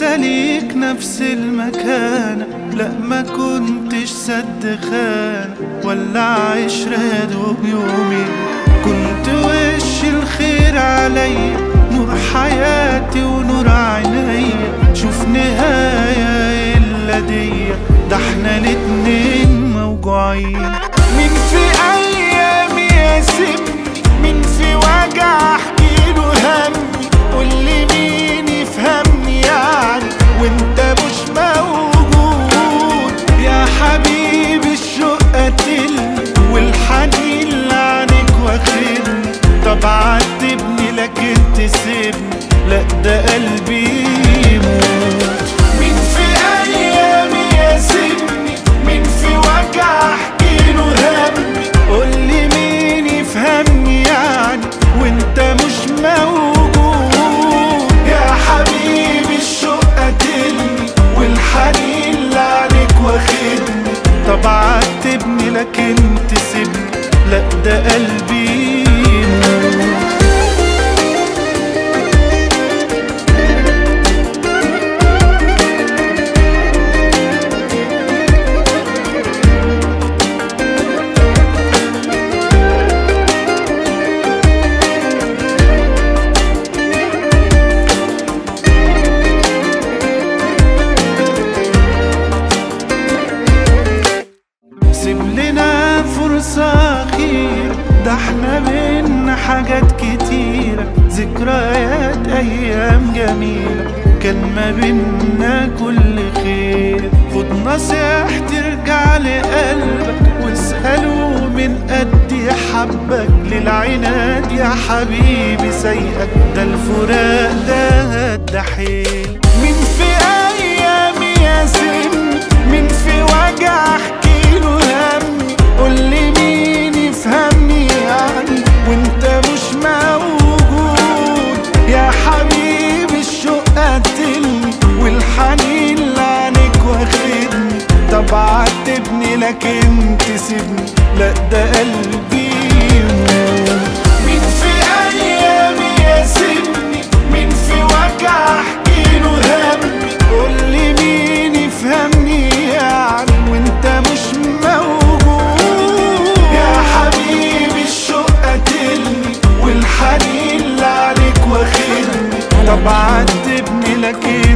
ليك نفس المكانة لا ما كنتش سد خانة ولا عشرة يا دوب يومين كنت وش الخير عليا نور حياتي ونور عينيا شوف نهاية إلا دي ده احنا الاتنين موجوعين مين في أيامي يسيبني مين في وجع احكيله همي قولي مين يفهمني يعني وانت مش موجود يا حبيبي الشوق قتلني والحنين لعنك واخدني طب عاتبني لكن تسيبني لا ده قلبي يموت مين في ايامي يسيبني مين في وجع احكيله همي قولي مين يفهمني يعني وانت مش موجود يا حبيبي الشوق قتلني والحنين لعنك واخدني طب عاتبني لكن تسيبني لا ده قلبي يموت سيب لنا فرصة أخيرة ده احنا بينا حاجات كتيرة ذكريات أيام جميلة كان ما بينا كل خير خد نصيحتي ارجع لقلبك واسأله من قد حبك للعناد يا حبيبي سيئك ده الفراق ده الدحيل مين في أيامي يا سن مين في وجع احكيله همي قولي مين يفهمني يعني وانت مش موجود يا حبيبي الشوق قتلني والحنين لعنك واخدني طب عاتبني لكن تسيبني لا ده قلبي يموت مين في ايامي يسيبني مين في وجع احكيله همي قولي مين يفهمني يعني وانت مش موجود يا حبيبي الشوق قتلني والحنين لعنك واخدني طب عاتبني لكن